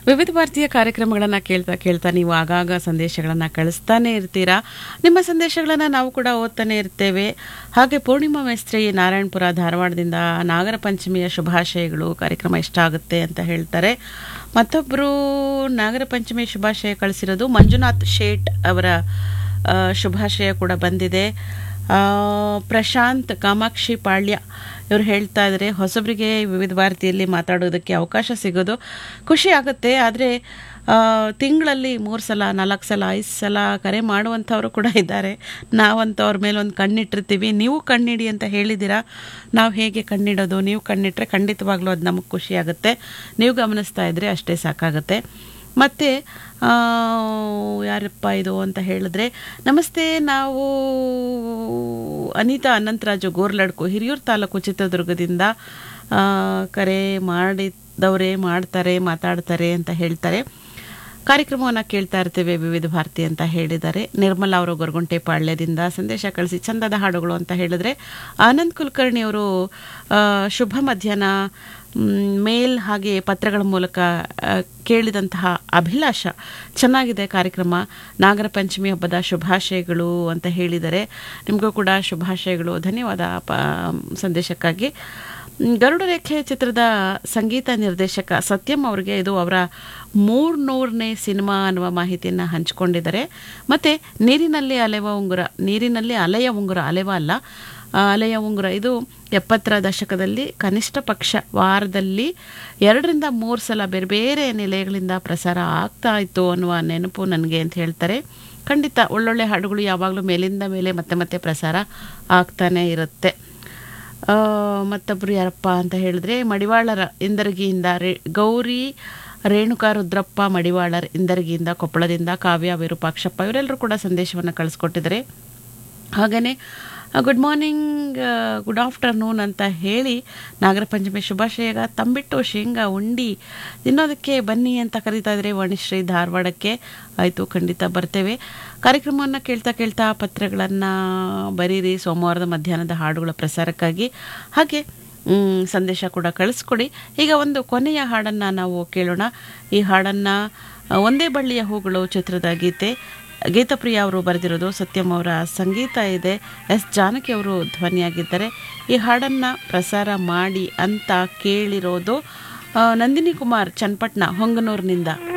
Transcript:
ವಿವಿಧ ಭಾರತೀಯ ಕಾರ್ಯಕ್ರಮಗಳನ್ನು ಕೇಳ್ತಾ ಕೇಳ್ತಾ ನೀವು ಆಗಾಗ ಸಂದೇಶಗಳನ್ನು ಕಳಿಸ್ತಾನೆ ಇರ್ತೀರಾ ನಿಮ್ಮ ಸಂದೇಶಗಳನ್ನು ನಾವು ಕೂಡ ಓದ್ತಾನೆ ಇರ್ತೇವೆ ಹಾಗೆ ಪೂರ್ಣಿಮಾ ಮೇಸ್ತ್ರಿ ನಾರಾಯಣಪುರ ಧಾರವಾಡದಿಂದ ನಾಗರ ಪಂಚಮಿಯ ಶುಭಾಶಯಗಳು ಕಾರ್ಯಕ್ರಮ ಇಷ್ಟ ಆಗುತ್ತೆ ಅಂತ ಹೇಳ್ತಾರೆ ಮತ್ತೊಬ್ಬರು ನಾಗರ ಪಂಚಮಿ ಶುಭಾಶಯ ಕಳಿಸಿರೋದು ಮಂಜುನಾಥ್ ಶೇಟ್ ಅವರ ಆ, ಶುಭಾಶಯ ಕೂಡ ಬಂದಿದೆ ಆ, ಪ್ರಶಾಂತ್ ಕಾಮಾಕ್ಷಿ ಪಾಳ್ಯ ಇವರು ಹೇಳ್ತಾ ಇದ್ದಾರೆ ಹೊಸಬರಿಗೆ ವಿವಿಧ ಭಾರತಿಯಲ್ಲಿ ಮಾತಾಡೋದಕ್ಕೆ ಅವಕಾಶ ಸಿಗೋದು ಖುಷಿ ಆಗುತ್ತೆ ಆದರೆ ತಿಂಗಳಲ್ಲಿ ಮೂರು ಸಲ ನಾಲ್ಕು ಸಲ ಐದು ಸಲ ಕರೆ ಮಾಡುವಂಥವ್ರು ಕೂಡ ಇದ್ದಾರೆ ನಾವಂತೂ ಅವ್ರ ಮೇಲೆ ಒಂದು ಕಣ್ಣಿಟ್ಟಿರ್ತೀವಿ ನೀವು ಕಣ್ಣಿಡಿ ಅಂತ ಹೇಳಿದ್ದೀರಾ ನಾವು ಹೇಗೆ ಕಣ್ಣಿಡೋದು ನೀವು ಕಣ್ಣಿಟ್ರೆ ಖಂಡಿತವಾಗ್ಲೂ ಅದು ನಮಗೆ ಖುಷಿ ಆಗುತ್ತೆ ನೀವು ಗಮನಿಸ್ತಾ ಇದ್ರೆ ಅಷ್ಟೇ ಸಾಕಾಗುತ್ತೆ ಮತ್ತು ಯಾರಪ್ಪ ಇದು ಅಂತ ಹೇಳಿದ್ರೆ ನಮಸ್ತೆ ನಾವು ಅನಿತಾ ಅನಂತರಾಜು ಗೋರ್ಲಡ್ಕು ಹಿರಿಯೂರು ತಾಲೂಕು ಚಿತ್ರದುರ್ಗದಿಂದ ಆ, ಕರೆ ಮಾಡಿದವರೇ ಮಾಡ್ತಾರೆ ಮಾತಾಡ್ತಾರೆ ಅಂತ ಹೇಳ್ತಾರೆ ಕಾರ್ಯಕ್ರಮವನ್ನು ಕೇಳ್ತಾ ಇರ್ತೇವೆ ವಿವಿಧ ಭಾರತಿ ಅಂತ ಹೇಳಿದ್ದಾರೆ ನಿರ್ಮಲಾ ಅವರು ಗೊರಗುಂಟೆ ಪಾಳ್ಯದಿಂದ ಸಂದೇಶ ಕಳಿಸಿ ಚಂದದ ಹಾಡುಗಳು ಅಂತ ಹೇಳಿದ್ರೆ ಆನಂದ್ ಕುಲಕರ್ಣಿ ಅವರು ಆ, ಶುಭ ಮಧ್ಯಾಹ್ನ ಮ್, ಮೇಲ್ ಹಾಗೆ ಪತ್ರಗಳ ಮೂಲಕ ಆ, ಕೇಳಿದಂತಹ ಅಭಿಲಾಷ ಚೆನ್ನಾಗಿದೆ ಕಾರ್ಯಕ್ರಮ ನಾಗರ ಪಂಚಮಿ ಹಬ್ಬದ ಶುಭಾಶಯಗಳು ಅಂತ ಹೇಳಿದರೆ ನಿಮಗೂ ಕೂಡ ಶುಭಾಶಯಗಳು ಧನ್ಯವಾದ ಪ ಸಂದೇಶಕ್ಕಾಗಿ ಮ್, ಗರುಡ ರೇಖೆ ಚಿತ್ರದ ಸಂಗೀತ ನಿರ್ದೇಶಕ ಸತ್ಯಂ ಅವರಿಗೆ ಇದು ಅವರ ಮೂರ್ನೂರನೇ ಸಿನಿಮಾ ಅನ್ನುವ ಮಾಹಿತಿಯನ್ನು ಹಂಚಿಕೊಂಡಿದ್ದಾರೆ ಮತ್ತು ನೀರಿನಲ್ಲಿ ಅಲೆವ ಉಂಗುರ ನೀರಿನಲ್ಲಿ ಅಲೆಯ ಉಂಗುರ ಅಲೆವ ಅಲ್ಲ ಆ, ಅಲೆಯ ಉಂಗುರ ಇದು ಎಪ್ಪತ್ತರ ದಶಕದಲ್ಲಿ ಕನಿಷ್ಠ ಪಕ್ಷ ವಾರದಲ್ಲಿ ಎರಡರಿಂದ ಮೂರು ಸಲ ಬೇರೆ ಬೇರೆ ನಿಲಯಗಳಿಂದ ಪ್ರಸಾರ ಆಗ್ತಾ ಇತ್ತು ಅನ್ನುವ ನೆನಪು ನನಗೆ ಅಂತ ಹೇಳ್ತಾರೆ ಖಂಡಿತ ಒಳ್ಳೊಳ್ಳೆ ಹಾಡುಗಳು ಯಾವಾಗಲೂ ಮೇಲಿಂದ ಮೇಲೆ ಮತ್ತೆ ಮತ್ತೆ ಪ್ರಸಾರ ಆಗ್ತಾನೆ ಇರುತ್ತೆ ಆ, ಮತ್ತೊಬ್ರು ಯಾರಪ್ಪ ಅಂತ ಹೇಳಿದ್ರೆ ಮಡಿವಾಳರ ಇಂದರ್ಗಿಯಿಂದ ರೇ ಗೌರಿ ರೇಣುಕಾ ರುದ್ರಪ್ಪ ಮಡಿವಾಳರ್ ಇಂದರ್ಗಿಯಿಂದ ಕೊಪ್ಪಳದಿಂದ ಕಾವ್ಯ ವಿರೂಪಾಕ್ಷಪ್ಪ ಇವರೆಲ್ಲರೂ ಕೂಡ ಸಂದೇಶವನ್ನು ಕಳಿಸ್ಕೊಟ್ಟಿದ್ದಾರೆ ಹಾಗೆಯೇ ಗುಡ್ ಮಾರ್ನಿಂಗ್ ಗುಡ್ ಆಫ್ಟರ್ನೂನ್ ಅಂತ ಹೇಳಿ ನಾಗರ ಪಂಚಮಿ ಶುಭಾಶಯಗ ತಂಬಿಟ್ಟು ಶೇಂಗಾ ಉಂಡಿ ತಿನ್ನೋದಕ್ಕೆ ಬನ್ನಿ ಅಂತ ಕರೀತಾ ಇದ್ದಾರೆ ವಾಣಿಶ್ರೀ ಧಾರವಾಡಕ್ಕೆ ಆಯಿತು ಖಂಡಿತ ಬರ್ತೇವೆ ಕಾರ್ಯಕ್ರಮವನ್ನು ಕೇಳ್ತಾ ಕೇಳ್ತಾ ಪತ್ರಗಳನ್ನು ಬರೀರಿ ಸೋಮವಾರದ ಮಧ್ಯಾಹ್ನದ ಹಾಡುಗಳ ಪ್ರಸಾರಕ್ಕಾಗಿ ಹಾಗೆ ಮ್, ಸಂದೇಶ ಕೂಡ ಕಳಿಸ್ಕೊಡಿ ಈಗ ಒಂದು ಕೊನೆಯ ಹಾಡನ್ನು ನಾವು ಕೇಳೋಣ ಈ ಹಾಡನ್ನು ಒಂದೇ ಬಳ್ಳಿಯ ಹೂಗಳು ಚಿತ್ರದ ಗೀತೆ ಗೀತಪ್ರಿಯ ಅವರು ಬರೆದಿರೋದು ಸತ್ಯಂ ಅವರ ಸಂಗೀತ ಇದೆ ಎಸ್ ಜಾನಕಿ ಅವರು ಧ್ವನಿಯಾಗಿದ್ದಾರೆ ಈ ಹಾಡನ್ನು ಪ್ರಸಾರ ಮಾಡಿ ಅಂತ ಕೇಳಿರೋದು ಆ, ನಂದಿನಿ ಕುಮಾರ್ ಚನ್ನಪಟ್ಟಣ ಹೊಂಗನೂರಿನಿಂದ